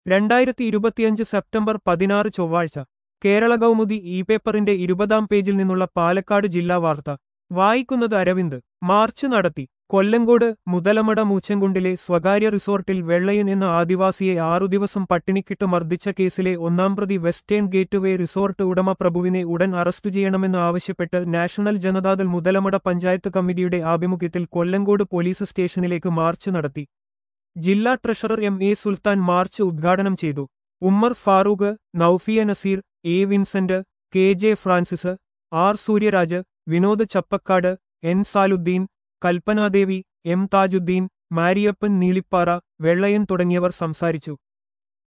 രണ്ടായിരത്തി ഇരുപത്തിയഞ്ച് സെപ്റ്റംബർ പതിനാറ് ചൊവ്വാഴ്ച കേരള കൗമുദി ഇ പേപ്പറിന്റെ ഇരുപതാം പേജിൽ നിന്നുള്ള പാലക്കാട് ജില്ലാ വാർത്ത വായിക്കുന്നത് അരവിന്ദ് മാർച്ച് നടത്തി കൊല്ലങ്കോട് മുതലമട മൂച്ചൻകുണ്ടിലെ സ്വകാര്യ റിസോർട്ടിൽ വെള്ളയൻ എന്ന ആദിവാസിയെ ആറു ദിവസം പട്ടിണിക്കിട്ട് മർദ്ദിച്ച കേസിലെ ഒന്നാം പ്രതി വെസ്റ്റേൺ ഗേറ്റ്വേ റിസോർട്ട് ഉടമ പ്രഭുവിനെ ഉടൻ അറസ്റ്റ് ചെയ്യണമെന്ന് ആവശ്യപ്പെട്ട് നാഷണൽ ജനതാദൾ മുതലമട പഞ്ചായത്ത് കമ്മിറ്റിയുടെ ആഭിമുഖ്യത്തിൽ കൊല്ലങ്കോട് പോലീസ് സ്റ്റേഷനിലേക്ക് മാർച്ച് നടത്തി ജില്ലാ treasurer M A Sulthan march ഉദ്ഘാടനം ചെയ്തു Ummer Farooq Noufiya Naseer A Vincent K J Francis R Suryaraj Vinod Chappakkad N Saludheen Kalpanadevi M Thajudheen Mariyappan Neelippara Vellayan തുടങ്ങിയവർ സംസാരിച്ചു